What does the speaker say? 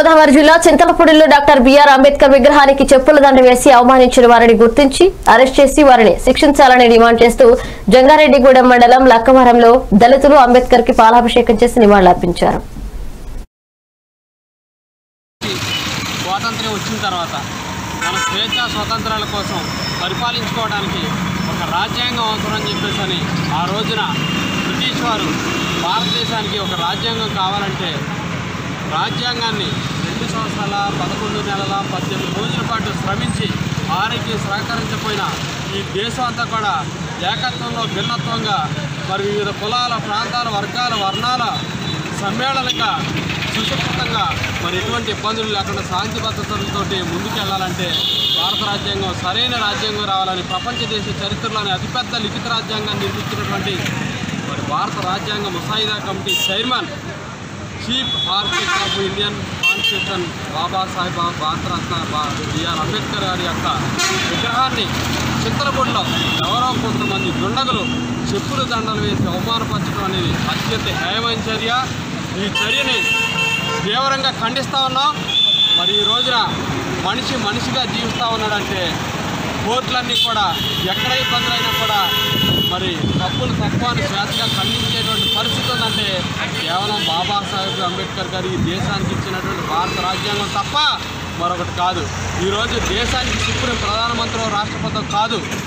గోదావరి జిల్లా చింతలపూడిలో doctor BR Ambedkar విగ్రహానికి చెప్పుల దండ వేసి అవమానించిన వారిని గుర్తించి అరెస్ట్ చేసి వారిని శిక్షించాలని డిమాండ్ చేస్తూ జంగారెడ్డిగూడెం మండలం లక్కవరంలో దళితులు అంబేద్కర్ కి పాలాభిషేకం చేసి నివాళులర్పించారు స్వాతంత్ర్యం వచ్చిన తర్వాత మన స్వేచ్ఛ స్వాతంత్రాల కోసం పరిపాలించుకోవడానికి ఒక రాజ్యాంగం అవసరం అని చెప్పేసి అని ఆ రోజున బ్రిటిష్ వారు భారతదేశానికి ఒక రాజ్యాంగం కావాలంటే రాజ్యాంగాన్ని రెండు సంవత్సరాల పదకొండు నెలల పద్దెనిమిది రోజుల పాటు శ్రమించి ఆరికి సహకరించకపోయినా ఈ దేశం అంతా కూడా ఏకత్వంలో భిన్నత్వంగా మరి వివిధ కులాల ప్రాంతాల వర్గాల వర్ణాల సమ్మేళనంగా సుసంపృతంగా మరి ఎటువంటి ఇబ్బందులు లేకుండా శాంతి భద్రతలతోటి ముందుకెళ్లాలంటే భారత రాజ్యాంగం సరైన రాజ్యాంగం రావాలని ప్రపంచ దేశ చరిత్రలోని అతిపెద్ద లిఖిత రాజ్యాంగాన్ని నిర్మించినటువంటి మరి భారత రాజ్యాంగ ముసాయిదా committee chairman chief architect of Indian constitution Babasaheb Bharat Ratna బా- బిఆర్ అంబేద్కర్ గారి యొక్క విగ్రహాన్ని చింతలపూడిలో ఎవరో కొంతమంది దుండగులు చెప్పులు దండలు వేసి అవమానపరచడం అనేది అత్యంత హేయమైన చర్య ఈ చర్యని తీవ్రంగా ఖండిస్తూ ఉన్నాం మరి ఈ రోజున మనిషి మనిషిగా జీవిస్తూ ఉన్నాడంటే కోర్టులన్నీ కూడా ఎక్కడ ఇబ్బందులైనా కూడా మరి తప్పులు తక్కువని స్వేచ్ఛగా ఖండించేటువంటి పరిస్థితి ఉందంటే కేవలం బాబాసాహెబ్ అంబేద్కర్ గారు ఈ దేశానికి ఇచ్చినటువంటి భారత రాజ్యాంగం తప్ప మరొకటి కాదు ఈరోజు దేశానికి సుప్రీం ప్రధానమంత్రి రాష్ట్రపతి కాదు